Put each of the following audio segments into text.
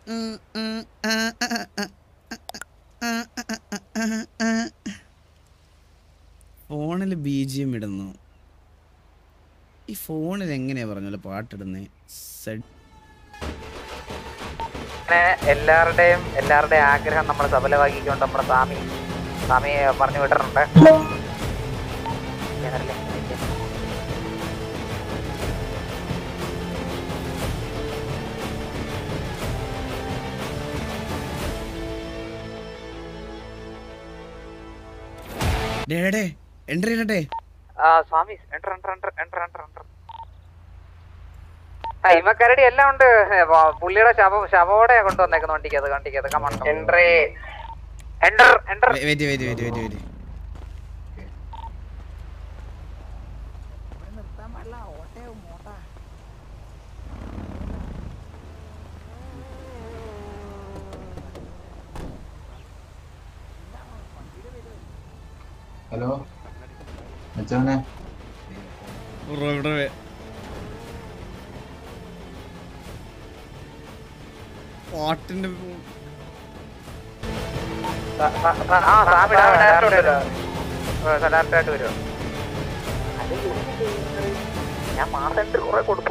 ഫോണിൽ B G M ഇടുന്നു ഈ ഫോണിൽ എങ്ങനെയാ പറഞ്ഞല്ലോ പാട്ടിടുന്നേ സെഡ് അങ്ങനെ എല്ലാവരുടെയും എല്ലാവരുടെയും ആഗ്രഹം നമ്മൾ സഫലമാക്കിക്കൊണ്ട് നമ്മുടെ സ്വാമി സ്വാമി പറഞ്ഞു വിട്ടിട്ടുണ്ട് കേറല്ലേ? ഡേ ഡേ എൻട്രി ചെയ്യട്ടെ ആ, Swami enter enter enter enter enter enter ആ ഇവക്കരടി എല്ലാം ഉണ്ട് ഏ, വ- പുള്ളിയുടെ ശവ ശവോടെ കൊണ്ടുവന്നേക്കുന്ന വണ്ടിക്കത് വണ്ടിക്കത് command entry enter enter wait wait wait wait wait hello അച്ഛനെ ബ്രോ ഇവിടെ വേ- പാട്ടിന്റെ ആ സ്വാമി ഡയറക്റ്റ് വരുമോ ഡയറക്റ്റായിട്ട് വരുമോ ഞാൻ മാസം കുറെ കൊടുത്തു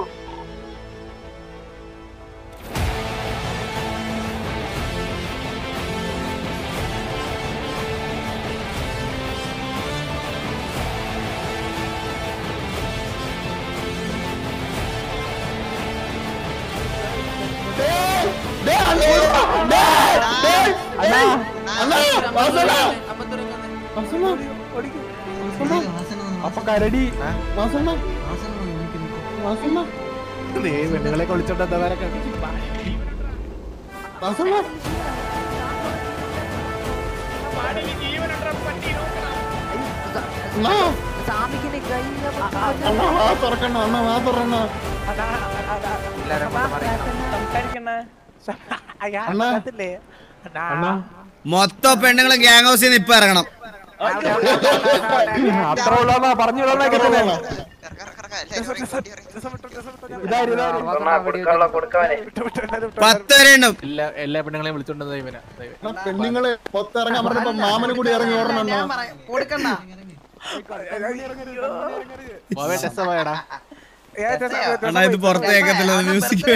അപ്പൊ കരടി വാസണ്ണ വാസണ്ണ പെണ്ണുങ്ങളെ കൊളിച്ചോണ്ട് എന്താ വാസണ്ണ അണ്ണാ. അണ്ണാ, വാ തുറക്കണ്ണ അണ്ണ വാ തുറണ്ണ അണ്ണാ അണ്ണാ മൊത്തം പെണ്ണുങ്ങളും ഗ്യാങ് ഹൗസിൽ നിന്ന് ഇപ്പൊ ഇറങ്ങണം അത്ര ഉള്ളതാ പറഞ്ഞു വിടാൻ ഇതാര് ഇതാര് പത്ത് വരെ ഉണ്ടാവും എല്ലാ എല്ലാ പെണ്ണുങ്ങളെയും വിളിച്ചോണ്ട് ഇവനെ അണ്ണാ, പെണ്ണുങ്ങള് പൊത്തിറങ്ങാൻ പറഞ്ഞപ്പോ മാമന് കൂടി ഇറങ്ങി ഓടണം അണ്ണാ. രസമായടാ അണ്ണാ ഇത് പുറത്ത് കേൾക്കത്തില്ല മ്യൂസിക്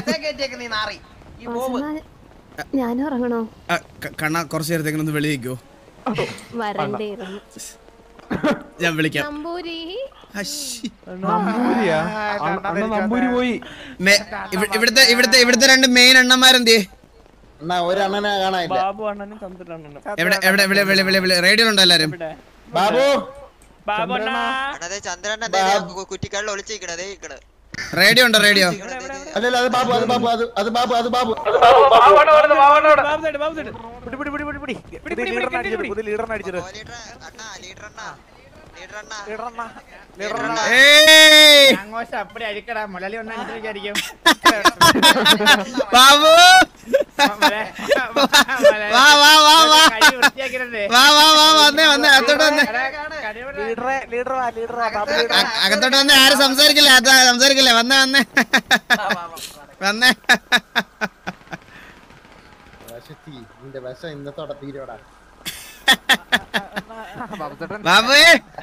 ഞാനും ഇറങ്ങണോ കണ്ണ കുറച്ച് നേരത്തേക്കൊന്ന് വെളിയേക്കോ വരണ്ടേയിരുന്നു ഞാൻ വിളിക്കാം നമ്പൂരി ഹശ്ശി. നമ്പൂരിയാ അണ്ണ അണ്ണ നമ്പൂരി പോയി മേ- ഇവി- ഇവിടുത്തെ ഇവിടുത്തെ ഇവിടുത്തെ രണ്ട് മെയിൻ അണ്ണന്മാരെന്തേ അണ്ണാ ഒരണ്ണനെ കാണാനില്ല ബാബു അണ്ണനും ചന്ദ്രണ്ണനും എവിടെ എവിടെ വിളി വിളി വിളി വിളി റേഡിയോ ഉണ്ടോ എല്ലാരും ബാബു ബാബു അണ്ണാ കുറ്റിക്കാളിൽ ഒളിച്ചിരിക്കണതേ ഇക്കണ് റേഡിയോ ഉണ്ടോ റേഡിയോ അല്ലല്ല അത് ബാബു അത് ബാബു അത് അത് ബാബു അത് ബാബു ബാബു സൈഡ് ബാബു സൈഡ് പിടി പിടി പിടി പിടി പിടി പിടി പിടി പിടി പിടി പിടി പുതിയ ലീഡറിനെ അടിച്ചിട്ട് ലീഡർ അണ്ണാ ലീഡർ അണ്ണാ ലീഡർ അണ്ണാ ലീഡറണ്ണ ലീഡർ അണ്ണാ ഏയ് ആഘോഷം അപ്പടി അടിക്കടാ മുലലി ഒന്നും അടിച്ചു വിചാരിക്കും ബാബു വാ വാ വാ വാ കൈ വൃത്തിയാക്കിയിട്ടുണ്ട് വാ വാ വാ വന്നേ വന്നേ അകത്തോട്ട് വന്നേ ലീഡറെ ലീഡറാ ലീഡറാ ബാബു ലീഡർ അ- അകത്തോട്ട് വന്നേ ആരും സംസാരിക്കില്ല അത് സംസാരിക്കില്ലേ വന്നേ വന്നേ വന്നേ വിശത്തി നിന്റെ വിശ ഇന്നത്തോടെ തീരോടാ ബാബു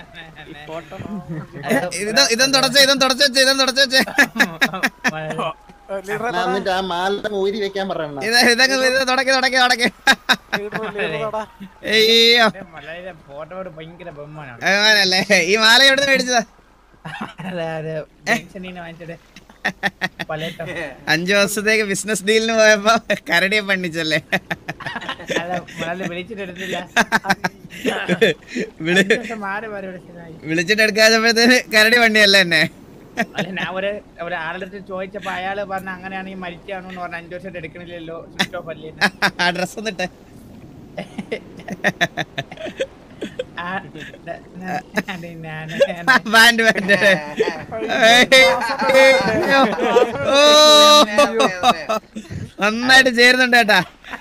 ഇതും ഇതും തുടച്ച ഇതും തുടച്ച വെച്ച് ഇതും തുടച്ച വെച്ച് ലീഡറെ അണ്ണാ, എന്നിട്ട് ആ മാല ഊരി വെക്കാൻ പറയണ ഇത് ഇതങ്ങ് ഇത് തുടക്കി തുടക്കി തുടക്കി ലീഡറാ അയ്യോ മുലലിയുടെ ഫോട്ടോയോട് ഭയങ്കര ബഹുമാനമാണ് അങ്ങനല്ലേ ഈ മാല എവിടെ മേടിച്ചതാ അതെ അതെ ജംഗ്ഷനിൽ നിന്ന് വാങ്ങിച്ചിട്ട് പലട്ടോ അഞ്ചു വർഷത്തേക്ക് ബിസിനസ് ഡീലിന് പോയപ്പോ കരടിയെ പണിച്ചല്ലേ അല്ല മുലലി വിളിച്ചിട്ട് എടുത്തില്ല വിളി അഞ്ച് ദിവസം മാറി മാറി വിളിച്ചതായി വിളിച്ചിട്ട് എടുക്കാത്തപ്പോഴത്തേന് കരടി പണിയല്ലേ എന്നെ അല്ല ഞാൻ ഒരു ഒരു ആളുടെ അടുത്ത് ചോദിച്ചപ്പോ അയാള് പറഞ്ഞ അങ്ങനെയാണെങ്കിൽ മരിച്ചാണോ എന്ന് പറഞ്ഞ അഞ്ചു വർഷമായിട്ട് എടുക്കണില്ലല്ലോ സ്വിച്ച് ഓഫ് അല്ലേ ആ ഡ്രസ് ഒന്നിട്ടെ ആ, ദ- ന- അത് ഞാന് ബാൻഡ് ബാൻഡ് ഓ നന്നായിട്ട് ചേരുന്നുണ്ട് കേട്ടാ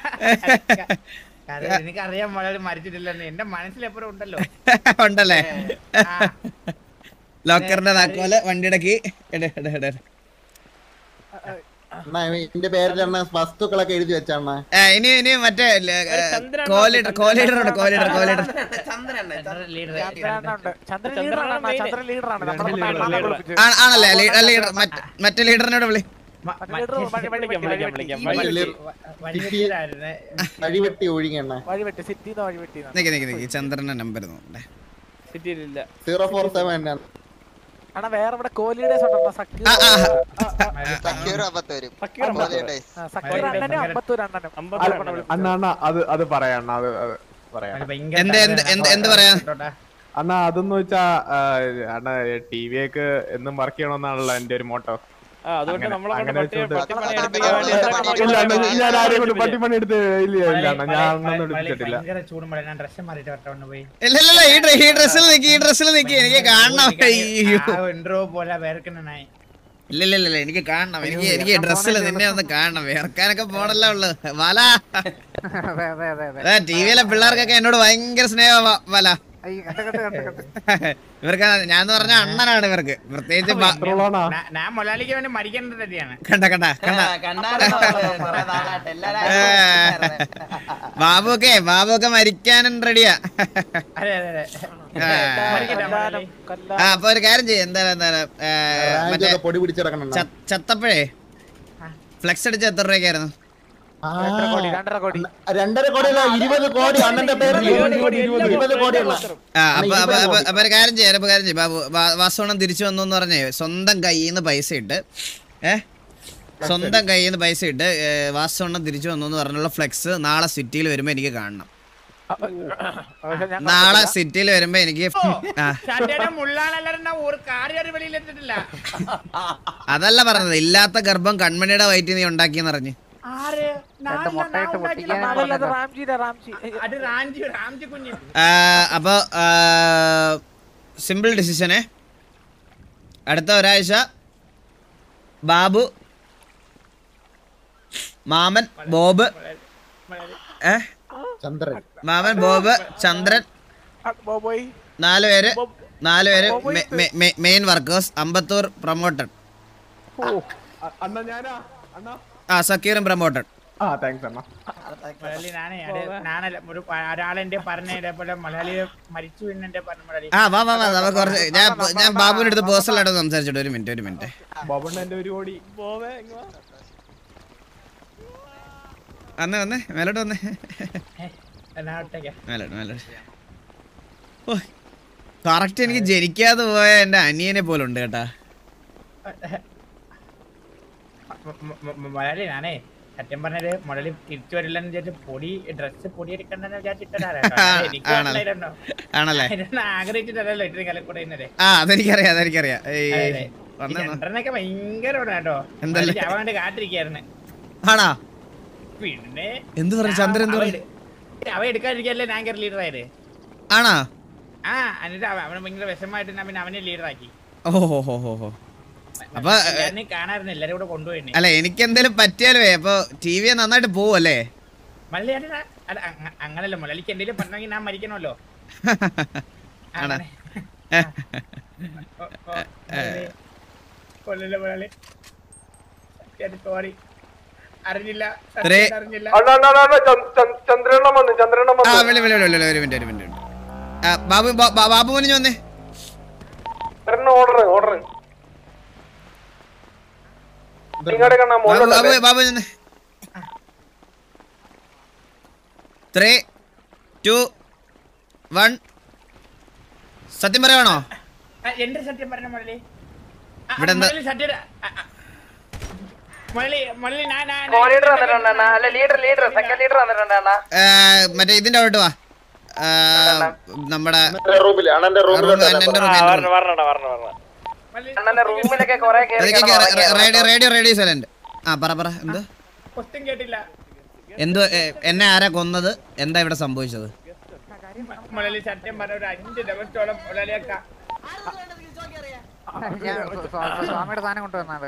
അത് എനിക്കറിയാൻ വളരെ മരിച്ചിട്ടില്ലെന്ന് എന്റെ മനസ്സിൽ എപ്പോഴും ഉണ്ടല്ലോ ഉണ്ടല്ലേ ആ, ലോക്കറിന്റെ താക്കോല് വണ്ടിയുടെ കീ എടേ എടേ എടേ അണ്ണാ എന്റെ പേരിൽ അണ്ണ വസ്തുക്കളൊക്കെ എഴുതി വെച്ചാണ്ണ ഏ, ഇനി ഇനി മറ്റേ കോലീഡർ കോലീഡർ ഉണ്ട് കോലീഡർ കോലീഡർ ലീഡർ ചന്ദ്രൻ ലീഡറാണ് ചന്ദ്രൻ ലീഡറാണ് നമ്മുടെ രണ്ട് leader, മക്കളെ leader. വിളിച്ച്. ആണല്ലേ ലീഡർ മറ്റേ ലീഡറിനോട് വിളി മറ്റേ leader വഴി- വഴി വെട്ടി, വഴി വെട്ടി. വലിയതായിരുന്നു വഴിവെട്ടി ഒഴുകണ്ണ വഴി വെട്ടി സിറ്റിന്ന് വഴി വെട്ടി നിക്ക് നിക്ക് നിക്ക് ചന്ദ്രന്റെ നമ്പർ നോക്കട്ടെ സീറോ ഫോർ സെവൻ അണ്ണാ വേറെ ഇവിടെ കോഹ്ലിയുടേസ് ഉണ്ടോ സക്കീർ ആ, ആ. സക്കീർ അപ്പത്ത് വരും ആ, സക്കീർ അണ്ണനും അമ്പത്തൂർ അണ്ണനും ആലപ്പുഴ വിളിപ്പിച്ചു. അണ്ണ അണ്ണ അത് അത് പറയാം അത് അത് പറയാം എന്ത് എന്ത് എന്ത് എന്ത് പറയാ അണ്ണ അതെന്ന് വെച്ചാ ആ, അണ്ണ ടി വി ഒക്കെ എന്നും വർക്ക് ചെയ്യണമെന്നാണല്ലോ എന്റെ ഒരു മോട്ടോ അതുകൊണ്ട് നമ്മളെ കൊണ്ട് അങ്ങനെ പട്ടി- വെച്ചോണ്ട് പട്ടിപ്പണി അത് എടുപ്പിക്കാൻ വേണ്ടി അത് ഇതൊക്കെ ഇല്ല അണ്ണ നോക്കി ഞാൻ ആരെയും കൊണ്ട് പട്ടിപ്പണി എടുത്ത് ഇല്ല ഇല്ല അണ്ണ ഞാൻ അണ്ണൊന്നും എടുത്തിട്ടില്ല ഭയങ്കര ചൂടുമ്പോൾ ഞാൻ ഡ്രസ് മാറിയിട്ട് വട്ടോണ്ട് പോയി ഇല്ല ഇല്ല ഇല്ല, ഈ ഡ്ര- ഈ ഡ്രസ്സിൽ നിക്ക് ഈ ഡ്രസ്സിൽ നിക്ക് എനിക്ക് കാണണം അയ്യോ ഇൻട്രോ പോലെ വേർക്കണായി ഇല്ല ഇല്ല ഇല്ല എനിക്ക് കാണണം എനിക്ക് എനിക്ക് ഡ്രസ്സിൽ നിന്നെ ഒന്ന് കാണണം വേർക്കാനൊക്കെ പോണല്ലോ ഉള്ളു വല അതെ അതെ അതെ അതെ ടി വിയിലെ പിള്ളേർക്കൊക്കെ എന്നോട് ഭയങ്കര സ്നേഹം വല അയ്യ, കണ്ട് കണ്ട് കണ്ട് കണ്ട് ഇവർക്ക് ഞാൻ പറഞ്ഞ അണ്ണനാണ് ഇവർക്ക് പ്രത്യേകിച്ച് ബ- എത്രത്തോളാണോ ഞാൻ മൊലാലിക്ക് വേണ്ടി മരിക്കേണ്ട തന്നെയാണ് കണ്ട കണ്ട കണ്ട ബാബു ഒക്കെ ബാബു ഒക്കെ മരിക്കാനും റെഡിയാ അതെ അതെ അതെ മരിക്കട്ടെ, മൊലാലി. കൊല്ല ആ അപ്പൊ ഒരു കാര്യം ചെയ്യും എന്തായാലും എന്തായാലും ഏ, മറ്റേ പൊടി പിടിച്ചിടക്കണം ച- ചത്തപ്പഴേ ഫ്ലെക്സ് അടിച്ച എത്ര രൂപയ്ക്കായിരുന്നു രണ്ടര കോടി രണ്ടര കോടി രണ്ടര കോടിയല്ല ഇരുപത് കോടി അണ്ണന്റെ പേരിൽ ഇരുപത് കോടി അണ്ണ ആ അപ്പൊ അപ്പൊ അപ്പൊ അപ്പൊ ഒരു കാര്യം ചെയ്യാം അപ്പൊ കാര്യം ചെയ്യും ബാബു വാ- വാസവണ്ണം തിരിച്ചു വന്നു എന്ന് പറഞ്ഞേ സ്വന്തം കയ്യിൽ നിന്ന് പൈസ ഇട്ട് ഏ സ്വന്തം കയ്യിൽ നിന്ന് പൈസ ഇട്ട് ഏ, വാസവണ്ണം തിരിച്ചു വന്നു എന്ന് പറഞ്ഞുള്ള ഫ്ലെക്സ് നാളെ സിറ്റിയിൽ വരുമ്പോ എനിക്ക് കാണണം പക്ഷെ ഞാൻ നാളെ സിറ്റിയിൽ വരുമ്പോ എനിക്ക് ആ ഷാറ്റയുടെ മുള്ളാണെല്ലാരും ഒരു കാര്യം വെളിയിലെത്തിട്ടില്ല അതല്ല പറഞ്ഞത് ഇല്ലാത്ത ഗർഭം കൺമണിയുടെ വയറ്റിൽ നീ ഉണ്ടാക്കിയെന്ന് പറഞ്ഞു ആര് ഞാൻ എന്റെ മുട്ടയിട്ട് ഉണ്ടാക്കിയില്ല, പൊട്ടിക്കാൻ മാമ. അതല്ല, അത് റാംജിയുടെ റാംജി അത് റാഞ്ചി റാഞ്ചി കുഞ്ഞ് അപ്പോൾ സിമ്പിൾ ഡിസിഷനെ അടുത്ത ഒരാഴ്ച ബാബു മാമൻ ബോബ് ഏ ചന്ദ്രൻ മാമൻ ബോബ് ചന്ദ്രൻ ബോബോയ് നാല് പേര് നാല് പേര് മെയിൻ വർക്കേഴ്സ് അമ്പത്തൂർ പ്രൊമോട്ടഡ് അണ്ണ ഞാനാ അണ്ണ ആ സക്കീറും പ്രൊമോട്ടഡ് ആ താങ്ക്സ് അണ്ണ മലയാളി ഞാനേ അത് ഞാനല്ല ഒരു ഒരാളെന്റെ പറഞ്ഞ ഇതേപോലെ മലയാളി മരിച്ചു എന്നെ പറഞ്ഞ മലയാളി ആ വാ വാ വാ നമുക്ക് കുറച്ച് ഞാൻ ഞാൻ ബാബുവിന്റെ അടുത്ത് പേഴ്സണൽ ആയിട്ട് സംസാരിച്ചിട്ട് ഒരു മിനിറ്റ് ഒരു മിനിറ്റ് ബോബണ്ണ എന്റെ ഒരു കോടി പോവേ ഇങ്ങ് വാ. വന്നേ വന്നേ മേലോട്ട് വന്നേ എന്നാ ഒറ്റയ്ക്കാ മേലോട്ട് മേലോട്ട് ഓ കറക്റ്റ് എനിക്ക് ജനിക്കാതെ പോയ എന്റെ അനിയനെ പോലെ ഉണ്ട് കേട്ടാ മ- മ- മ- മലയാളി ഞാനേ സത്യം പറഞ്ഞത് മുരളി തിരിച്ചു വരില്ലെന്ന് വിചാരിച്ച് പൊടി ഡ്രസ് പൊടി എടുക്കണ്ടെന്ന് വിചാരിച്ചിട്ടാണ് എനിക്ക് ആണല്ലേ? മനസ്സിലായിട്ടുണ്ടോ ആണല്ലേ അതിനൊന്നും ആഗ്രഹിച്ചിട്ടല്ലല്ലോ ഇത്രയും കാലം കൂടെ ഇന്നത് ആ അതെനിക്കറിയാം അതെനിക്കറിയാം ഏയ് അതെ. ഈ വന്നേ ചന്ദ്രനൊക്കെ ഭയങ്കര കേട്ടോ എന്തല്ലേ? മുരളി അവൻ വേണ്ടി കാത്തിരിക്കായിരുന്നു ആണാ പിന്നെ എന്ത് പറഞ്ഞു ചന്ദ്രൻ എന്ത് അവൻ പറഞ്ഞു എടു- അവൻ എടുക്കാതിരിക്കല്ലേ ഞാൻ കയറി ലീഡർ ആയത് ആണാ ആ എന്നിട്ട് അവൻ അവന് ഭയങ്കര വിഷമായിട്ട് ഞാൻ പിന്നെ അവനെ ലീഡർ ആക്കി ഓ ഹോ ഹോ ഹോ ഹോ അപ്പൊ ഞാൻ കാണാറുണ്ട് എല്ലാരും കൂടെ കൊണ്ടുപോയി അല്ല എനിക്ക് എന്തെങ്കിലും പറ്റിയാലേ അപ്പൊ ടി വി നന്നായിട്ട് പോവല്ലേ മലയാളി അല്ല അങ്ങ- അങ്ങനല്ല മുരളിക്ക് എന്തെങ്കിലും പറഞ്ഞെങ്കിൽ ഞാൻ മരിക്കണമല്ലോ ആണോ? അങ്ങനെ. ഓ, ഓ, മുരളി. കൊല്ലല്ലേ മുരളി സോറി അറിഞ്ഞില്ല ഇത്രേ- സത്യം അറിഞ്ഞില്ല ചന്ദ്രണ്ണം വന്നു ചന്ദ്രണ്ണം ആ വിളി വിളി വിളി വിളി ഒരു മിനിറ്റ് ഒരു മിനിറ്റ് ആ, ബാബു ബാ- ബാ- ബാബു മുനിഞ്ഞ് വന്നേ ഓർഡർ ഓർഡർ നിങ്ങളുടെ കണ്ണ ബാബു ബാബു ബാബു വന്നേ ത്രീ ടു വൺ സത്യം പറയണോ ആ, എന്റെ സത്യം പറഞ്ഞ മുരളി ആ, ഇവിടെ എന്താ- മുരളി സത്യം ആ, ആ. മുരളി മുരളി ഞാൻ ഞാൻ- ലീഡർ വന്നിട്ടുണ്ട് അല്ല ലീഡർ ലീഡർ സെക്കൻഡ് ലീഡർ വന്നിട്ടുണ്ട് അണ്ണാ മറ്റേ ഇതിന്റെ അവിടെ വാ ആ, നമ്മുടെ റൂമില് അണ്ണന്റെ റൂം റൂമിലോട്ട് എന്റെ റൂം എന്റെ റൂം വരണ വരണ വരണ മുരളി അണ്ണന്റെ റൂമിലൊക്കെ കൊറേ കേറി അതൊക്കെ റേഡിയോ റേഡിയോ റേഡിയോ സൈലന്റ് ആ പറ പറ എന്ത് ക്വസ്റ്റ്യൻ കേട്ടില്ല എന്തോ എ, എന്നെ ആരാ കൊന്നത് എന്താ ഇവിടെ സംഭവിച്ചത് മുരളി സത്യം പറഞ്ഞ ഒരു അഞ്ച് ദിവസത്തോളം മുരളിയൊക്കെ ഞാൻ സ്വാ- സ്വാമിയുടെ സാധനം കൊണ്ടുവന്നാണ്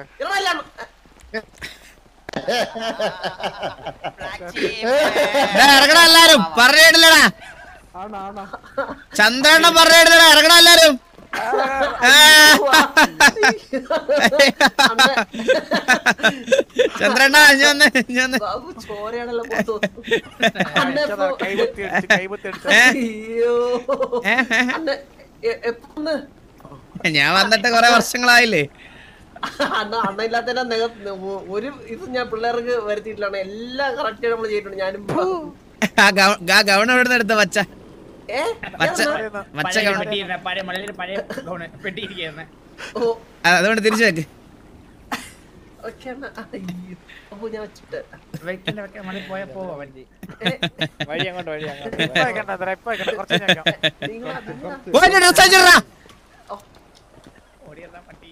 ഡാ, ഇറങ്ങടാ എല്ലാരും പറഞ്ഞിട്ടില്ലടാ ചന്ദ്രണ്ണ പറഞ്ഞിട്ടില്ലടാ ഇറങ്ങടാ എല്ലാരും ആ. ചന്ദ്രണ്ണ ഇഞ്ഞി വന്ന് ഇഞ്ഞി വന്ന് ചോരയാണല്ലോ പുറത്തു കൈപത്തി അടിച്ച് കൈപത്തി അടിച്ച് ഏ? അയ്യോ ഏ, ഏ, ഏ. അണ്ണ എപ്പൊന്ന് ഞാൻ വന്നിട്ട് കൊറേ വർഷങ്ങളായില്ലേ അണ്ണ അണ്ണ ഇല്ലാത്തതിന്റെ ഒരു ഇത് ഞാൻ പിള്ളേർക്ക് വരുത്തിയിട്ടില്ലാണ് എല്ലാം കറക്റ്റ് നമ്മൾ ചെയ്തിട്ടുണ്ട് ഞാനും ആ ഗൗ- ആ ഗൗൺ എവിടെ നിന്ന് എടുത്ത പച്ച ഏ പച്ച പച്ച പഴയ ഗൗൺ പെട്ടിയിരുന്ന പഴയ മലയിൽ പഴയ ഗൗണ് പെട്ടിയിരിക്കുന്ന ഓ ആ, അതുകൊണ്ട് തിരിച്ചു വെക്ക് ഓക്കെ അണ്ണ അയ്യോ അപ്പൊ ഞാൻ വെച്ചിട്ട് വെക്കണ്ട വെക്കാൻ മലയിൽ പോയാ പോവാ വണ്ടി വഴി അങ്ങോട്ട് വഴി അങ്ങോട്ട് ഇപ്പൊ വെക്കണ്ട ഇപ്പൊ വെക്കണ്ട കുറച്ച് കഴിഞ്ഞ് വെക്കാം നിങ്ങളാ നിങ്ങളാ പോയിട്ട് dress അഴിച്ചിട്ടെടാ. ഓടിയതാ പട്ടി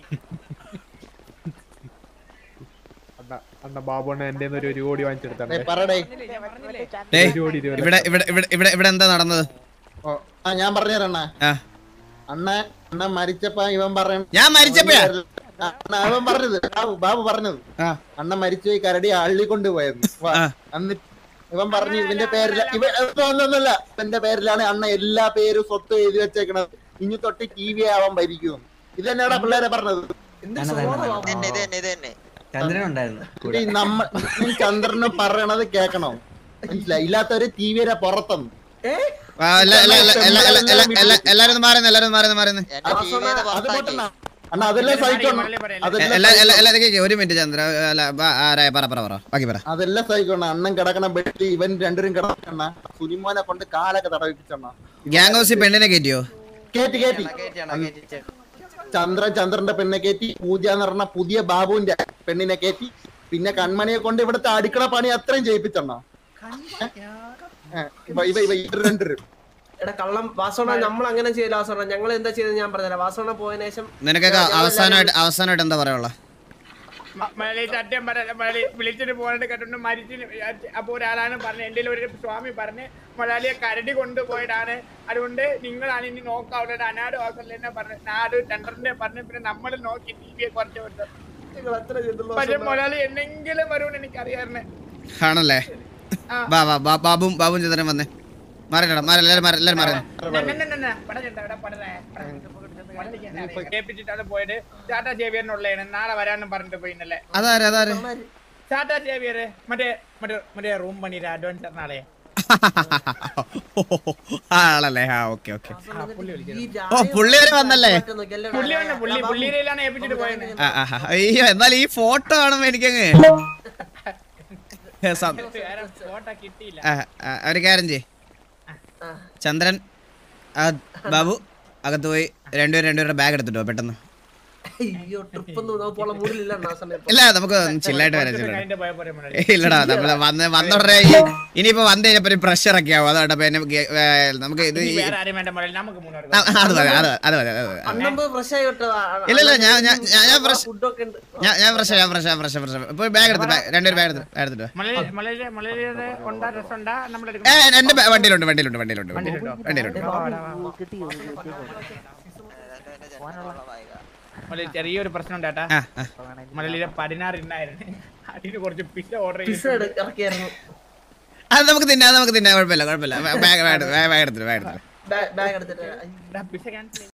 അണ്ണ അണ്ണ ബാബുണ്ണ എന്റെ ഒരു ഒരു കോടി വാങ്ങിച്ചെടുത്താണ് പറടേ ഡേയ്, ഒരു കോടി ഇരുപത് ഇവിടെ ഇവിടെ ഇവിടെ ഇവിടെ ഇവിടെ എന്താ നടന്നത് ഓ, ആ ഞാൻ പറഞ്ഞുതരണ ആ അണ്ണ അണ്ണ മരിച്ചപ്പോ ഇവൻ പറയണ ഞാൻ മരിച്ചപ്പോഴാ ആ, അണ്ണ അവൻ പറഞ്ഞത് ബാബു ബാബു പറഞ്ഞത് ആ അണ്ണ മരിച്ചുപോയി കരടി അള്ളി കൊണ്ടുപോയത് ആ. എന്നിട്ട് ഇവൻ പറഞ്ഞു ഇവന്റെ പേരില ഇവ ഒന്നൊന്നല്ല ഇവന്റെ പേരിലാണ് അണ്ണ എല്ലാ പേരും സ്വത്ത് എഴുതി വെച്ചേക്കണത് ഇനി തൊട്ട് ടി വി ആവാൻ ഭരിക്കും ഇത് തന്നെയാടാ പിള്ളേരെ പറഞ്ഞത് എന്ത് സ്വഭാവമാ? ഇതന്നെ ഇത് തന്നെ ഇത് തന്നെ എന്നിട്ട് ഈ നമ്മ ഈ ചന്ദ്രന് പറയണത് കേക്കണം മനസ്സിലായി ഇല്ലാത്തവര് ടി വിയുടെ പുറത്തും ഏ ആ, എല്ലാ- എല്ലാ- എല്ലാ- എല്ലാ- എല്ലാ- എല്ലാ- എല്ലാ- എല്ലാരും ഒന്ന് മാറുന്നു എല്ലാരും ഒന്ന് മാറുന്നു മാറുന്നു എന്റെ ടി വിന്ന് അത് പുറത്താക്കി പോട്ടെണ്ണ. അണ്ണ അതെല്ലാം സഹിക്കണം അതെല്ലാം എല്ലാ എല്ലാ എല്ലാ ഇതൊക്കെ ഒരു മിനിറ്റ് ചന്ദ്ര അല്ല ബ- ആരായ പറ പറ പറ ബാക്കി പറ അതെല്ലാം സഹിക്കണം അണ്ണൻ കിടക്കണ ബെഡിൽ ഇവൻ രണ്ടുപേരും കിടക്കണ സുനിമോനെ കൊണ്ട് കാലൊക്കെ തടവിപ്പിച്ചണ്ണ ഗ്യാങ് ഹൗസിൽ പെണ്ണിനെ കയറ്റിയോ കേറ്റി കേറ്റി ചന്ദ്ര ചന്ദ്രന്റെ പെണ്ണെ കയറ്റി പൂജ എന്ന് പറഞ്ഞ പുതിയ ബാബുവിന്റെ പെണ്ണിനെ കയറ്റി പിന്നെ കൺമണിയെ കൊണ്ട് ഇവിടുത്തെ അടുക്കള പണി അത്രയും ചെയ്യിപ്പിച്ചണ്ണ ഇവ ഇവ ഇവ ഇവര് രണ്ടുപേരും എടാ കള്ളം വാസോണ നമ്മൾ അങ്ങനെ ചെയ്യില്ല വാസോണ ഞങ്ങൾ എന്താ ചെയ്തത് ഞാൻ പറഞ്ഞുതരാം വാസോണ പോയതിനു ശേഷം നിനക്കൊക്കെ അവസാനമായിട്ട് അവസാനമായിട്ട് എന്താ പറയാനുള്ള മലയിൽ സത്യം പറയാം മലയിൽ വിളിച്ചിട്ട് പോകാനായിട്ട് കേട്ടോണ്ട് മരിച്ചിന് അപ്പൊ ഒരാളാണ് പറഞ്ഞത് എന്റെ ഒരു സ്വാമി പറഞ്ഞ് മലയാളിയെ കരടി കൊണ്ടുപോയതാണ് അതുകൊണ്ട് നിങ്ങളാണ് ഇനി നോക്കാവുന്നത് അനാട് വാസല്ല എന്നെ പറഞ്ഞത് നാട് ചന്ദ്രന്റെ പറഞ്ഞു പിന്നെ നമ്മൾ നോക്കി ടി വിയെ കുറച്ച് വിട്ടു നിങ്ങൾ അത്ര ചെയ്തുള്ളൂ പക്ഷെ മലയാളി എന്നെങ്കിലും വരുമെന്ന് എനിക്കറിയാറുണ്ട് ആണല്ലേ ബാ ബാ ബാ ബാബും ബാബും ചന്ദ്രൻ വന്നേ മാറില്ലടാ മാറി എല്ലാരും മാറി എല്ലാരും മാറി കേൾപ്പിച്ചിട്ടാണ് പോയത് ടാറ്റാ ജേവിയറിനുള്ളതാണ് നാളെ വരാനും പറഞ്ഞിട്ട് പോയിന്നല്ലേ അതാര് അതാര് ടാറ്റാ ജേവിയർ മറ്റേ മറ്റേ മറ്റേ റൂം പണിയുടെ അഡ്വാൻസ് നാളെ ആണല്ലേ ആ ഓക്കെ ഓക്കെ ഈ ഓ പുള്ളി വരെ വന്നല്ലേ നോക്കി അല്ലേ പുള്ളി വന്ന പുള്ളി പുള്ളിയിലാണ് ഏൽപ്പിച്ചിട്ട് പോയത് ആ, ആ, ആ. അയ്യോ എന്നാൽ ഈ ഫോട്ടോ കാണുമ്പോ എനിക്കങ്ങ് ഏ, സം- വേറെ ഫോട്ടോ കിട്ടിയില്ല ആ, ആ, ഒരു കാര്യം ചെയ് ചന്ദ്രൻ ആ, ബാബു അകത്ത് പോയി രണ്ടുപേരും രണ്ടുപേരുടെ ബാഗ് എടുത്തിട്ടോ പെട്ടെന്ന് അയ്യോ ട്രിപ്പ് ഒന്നും പോലുള്ള മൂഡിലില്ല ആ സമയം ഇല്ല നമുക്ക് ചില്ലായിട്ട് വരാം ചില്ലായിട്ട് കഴിഞ്ഞിട്ട് പോയ പോലെ മുതലാളി. ഏയ് ഇല്ലടാ നമ്മള് വന്ന് വന്നോടനെ ഈ ഇനിയിപ്പോ വന്നു കഴിഞ്ഞപ്പോ ഒരു പ്രഷർ ഒക്കെ ആവും അതുകൊണ്ട് അപ്പൊ എന്നെ ഗെ- ഏ, നമുക്ക് ഇത് ഇനി ഈ- വേറെ ആരും വേണ്ട മുതലാളി നമുക്ക് മൂന്നാർ ആ, അത് മതി അത് അത് മതി അത് മതി അണ്ണൻ പോയി ഫ്രഷ് ആയി വിട്ടോ ഇല്ല, ഇല്ല, ഞാൻ- ഞാൻ- ഞാൻ- ഞാൻ fresh- ഫുഡൊക്കെ ഉണ്ട് ഞാൻ ഞാൻ ഫ്രഷ് ഞാൻ ഫ്രഷ് ഫ്രഷ് ഫ്രഷ് ഇപ്പൊ ബാഗ് എടുത്ത് ബാഗ് രണ്ടുപേരും ബാഗ് എടുത്ത് ബാഗ് എടുത്തിട്ട് വാ. മലയാളി മലയാളി മലയാളിയുടെ ഉണ്ടാ രസം ഉണ്ടാ നമ്മുടെ ഏ എന്റെ ബാ- വണ്ടിയിലുണ്ട് വണ്ടിയിലുണ്ട് വണ്ടിയിലുണ്ട് വണ്ടിയിലുണ്ട് മലയാളി ചെറിയൊരു പ്രശ്നം ഉണ്ടാട്ടാ ആ ആ മലയാളിയുടെ പതിനാറ് ഇന്നായിരുന്നു അതിന് കുറച്ച് പിസ ഓർഡർ പിസ്സ ചെയ്തു ഇറക്കിയായിരുന്നു അത് നമുക്ക് തിന്നാം നമുക്ക് തിന്നാം കുഴപ്പമില്ല കുഴപ്പമില്ല ബാഗ് ബാഗ് എടുത്തിട്ട് ബാഗ് എടുത്തിട്ട് ബാഗ് എടുത്തിട്ട് പിസ ക്യാൻസൽ